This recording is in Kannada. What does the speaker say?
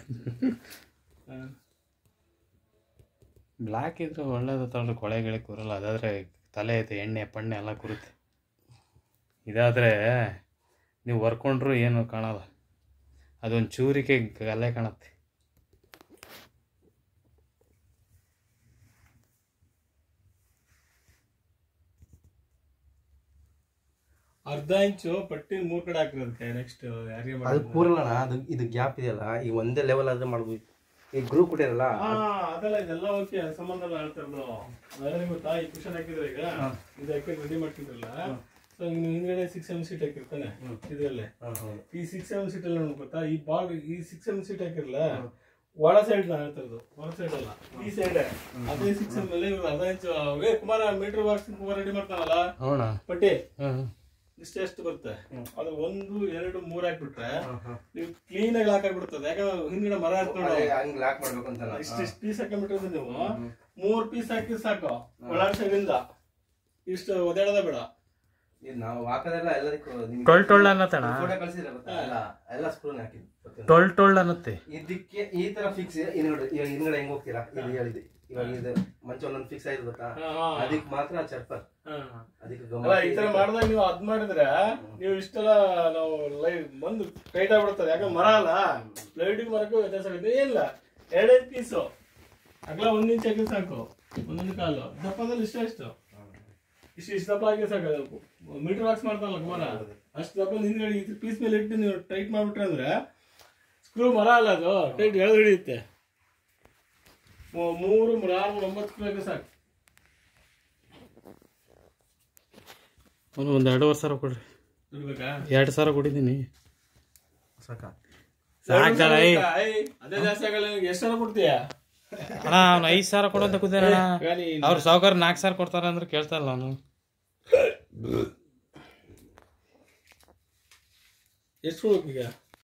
ಬ್ಲ್ಯಾಕ್ ಇದ್ರೆ ಒಳ್ಳೇದು ತಗೊಂಡ್ರೆ ಕೊಳೆ ಗಿಳೆ ಕೂರಲ್ಲ ಅದಾದರೆ ತಲೆ ಐತೆ ಎಣ್ಣೆ ಪಣ್ಣೆ ಎಲ್ಲ ಕೂರುತ್ತೆ ಇದಾದರೆ ನೀವು ವರ್ಕೊಂಡ್ರು ಏನು ಕಾಣಲ್ಲ ಅದೊಂದು ಚೂರಿಕೆ ಗಲೆ ಕಾಣುತ್ತೆ ಅರ್ಧ ಇಂಚು ಪಟ್ಟಿ ಮೂರ್ ಕಡೆ ಹಾಕಿರೋದಕ್ಕೆ ನೆಕ್ಸ್ಟ್ ಯಾರಿಗೆ ಅದು ಮಾಡೋದು? ಕೂರಲ್ಲ ಅದು ಇದು ಗ್ಯಾಪ್ ಇದೆಯಲ್ಲ ಈಗ ಒಂದೇ ಲೆವೆಲ್ ಆದ್ರೆ ಮಾಡ್ಬೋದು ಈ ಗ್ರೂಪ್ ಕೊಟ್ಟಿರಲ್ಲ ಹಾ ಅದೆಲ್ಲ ಇದೆಲ್ಲ ಓಕೆ ಸಂಬಂಧ ಎಲ್ಲ ಹೇಳ್ತಾ ಇರೋದು ಅದೇ ಗೊತ್ತಾ ಈ ಕುಶನ್ ಹಾಕಿದ್ರೆ ಈಗ ಇದು ಹಾಕಿ ರೆಡಿ ಮಾಡ್ತಿದ್ರಲ್ಲ ಸೊ ನೀವು ಹಿಂದ್ಗಡೆ ಸಿಕ್ಸ್ ಸೆವೆನ್ ಸೀಟ್ ಹಾಕಿರ್ತಾನೆ ಇದ್ರಲ್ಲೇ ಈ ಸಿಕ್ಸ್ ಸೆವೆನ್ ಸೀಟ್ ಎಲ್ಲ ಗೊತ್ತಾ ಈ ಬಾಲ್ ಈ ಸಿಕ್ಸ್ ಸೆವೆನ್ ಸೀಟ್ ಹಾಕಿರಲ್ಲ ಒಳ ಸೈಡ್ ನಾನು ಹೇಳ್ತಾ ಇರೋದು ಹೊರ ಸೈಡ್ ಅಲ್ಲ ಈ ಸೈಡ್ ಅದೇ ಸಿಕ್ಸ್ ಮೇಲೆ ಇವ್ರು ಅರ್ಧ ಇಂಚು ಏ Kumara meter box Kumara ready ಮಾಡ್ತಾನಲ್ಲ ಹೌಣ ಪಟ್ಟಿ ಹಾಂ ಇಷ್ಟೇ ಎಷ್ಟು ಬರುತ್ತೆ ಅದು ಒಂದು ಎರಡು ಮೂರ್ ಹಾಕ್ಬಿಟ್ರೆ ನೀವು ಕ್ಲೀನ್ ಆಗಿ ಹಾಕಾಗ್ಬಿಡ್ತದೆ ಯಾಕಂದ್ರೆ ಹಿಂದ್ಗಡೆ ಮರ ಇರ್ತದೆ ಹಂಗ್ ಲಾಕ್ ಮಾಡ್ಬೇಕು ಅಂತಲ್ಲ ಇಷ್ಟಿಷ್ಟು ಪೀಸ್ ಹಾಕೊಂಡ್ಬಿಟ್ರೆ ನೀವು ಮೂರ್ ಪೀಸ್ ಹಾಕಿ ಸಾಕು ಒಳಗ್ ಸೈಡಿಂದ ಇಷ್ಟು ಒದಾಡದ ಬೇಡ ಇದು ನಾವು ಹಾಕೋದೆಲ್ಲ ಎಲ್ಲದಕ್ಕೂ ನಿಮ್ಗೆ ಟೊಳ್ ಟೊಳ್ ಅನ್ನತ್ತಣ ಫೋಟೋ ಕಳ್ಸಿದ್ರೆ ಗೊತ್ತಾ ಎಲ್ಲ ಎಲ್ಲ ಸ್ಕ್ರೂನ್ ಹಾಕಿದ್ದು ಪ್ರತಿಯೊಂದು. ಟೊಳ್ ಟೊಳ್ ಅನ್ನತ್ತೆ ಇದಕ್ಕೆ ಈ ತರ ಫಿಕ್ಸ್ ಹಿಂದ್ಗಡೆ ಇವಾಗ ಹಿಂದ್ಗಡೆ ಹೆಂಗ್ ಹೋಗ್ತೀರಾ ಇದು ಹೇಳಿದೆ ಇವಾಗ ಇದು ಮಂಚ ಒಂದೊಂದು ಫಿಕ್ಸ್ ಆಗಿದೆ ಗೊತ್ತಾ ಹಾ, ಹಾ. ಅದಕ್ಕೆ ಮಾತ್ರ ಚರ್ಪರ್ ಹಾ. ಅದಕ್ಕೆ ಅಲ್ಲ ಈ ತರ ಗಮ್ಮತ್ ಮಾಡಿದಾಗ ನೀವು ಅದ್ ಮಾಡಿದ್ರೆ ನೀವು ಇಷ್ಟೆಲ್ಲ ನಾವು ಲೈವ್ ಬಂದು ಟೈಟ್ ಆಗ್ಬಿಡ್ತದೆ ಯಾಕಂದ್ರೆ ಮರ ಅಲ್ಲ ಲೈಟಿಂಗ್ ಮರಕ್ಕೂ ವ್ಯತ್ಯಾಸ ಆಗುತ್ತೆ ಏನಿಲ್ಲ ಎರಡೈದು ಪೀಸು ಅಗಲ ಒಂದ್ ಇಂಚ್ ಹಾಕಿದ್ರೆ ಸಾಕು ಒಂದೊಂದು ಕಾಲು ದಪ್ಪದಲ್ಲಿ ಇಷ್ಟ ಇಷ್ಟು ಇಷ್ಟು ಇಷ್ಟು ದಪ್ಪ ಹಾಕಿ ಸಾಕು ಮೀಟರ್ ಬಾಕ್ಸ್ ಮಾಡ್ತಾರಲ್ಲ ಕುಮಾರ ಅಷ್ಟು ದಪ್ಪ ಹಿಂದ್ಗಡೆ ಈ ಪೀಸ್ ಮೇಲೆ ಇಟ್ಟು ನೀವು ಟೈಟ್ ಮಾಡ್ಬಿಟ್ರೆ ಅಂದ್ರೆ ಸ್ಕ್ರೂ ಮರ ಅಲ್ಲ ಅದು ಟೈಟ್ ಎಳೆದು ಹಿಡಿಯುತ್ತೆ ಮೂ- ಮೂರು ಮೂರು ಆರು ಮೂರು ಒಂಬತ್ತು ಸ್ಕ್ರೂ ಹಾಕಿ ಸಾಕು ಅವನು ಒಂದು ಎರಡೂವರೆ ಸಾವಿರ ಕೊಡ್ರಿ ದುಡ್ಬೇಕಾ ಎರಡು ಸಾವಿರ ಕೊಟ್ಟಿದ್ದೀನಿ ಸಾಕ ಸಾಕಲ್ಲ ಐ ಏಯ್, ಅದೇ ಜಾಸ್ತಿ ಆಗಲ್ಲ ನಿನಗೆ ಎಷ್ಟು ಸಾವಿರ ಕೊಡ್ತೀಯ ಅಣ್ಣ ಅವ್ನು ಐದು ಸಾವಿರ ಕೊಡು ಅಂತ ಕೂತೇನಣ್ಣ ಈಗ ನೀ ಅವ್ರು ಸಾವುಕಾರ ನಾಲ್ಕು ಸಾವಿರ ಕೊಡ್ತಾರೆ ಅಂದ್ರೆ ಕೇಳ್ತಾ ಇಲ್ಲ ಅವನು ಎಷ್ಟು ಕೊಡ್ಬೇಕು ಈಗ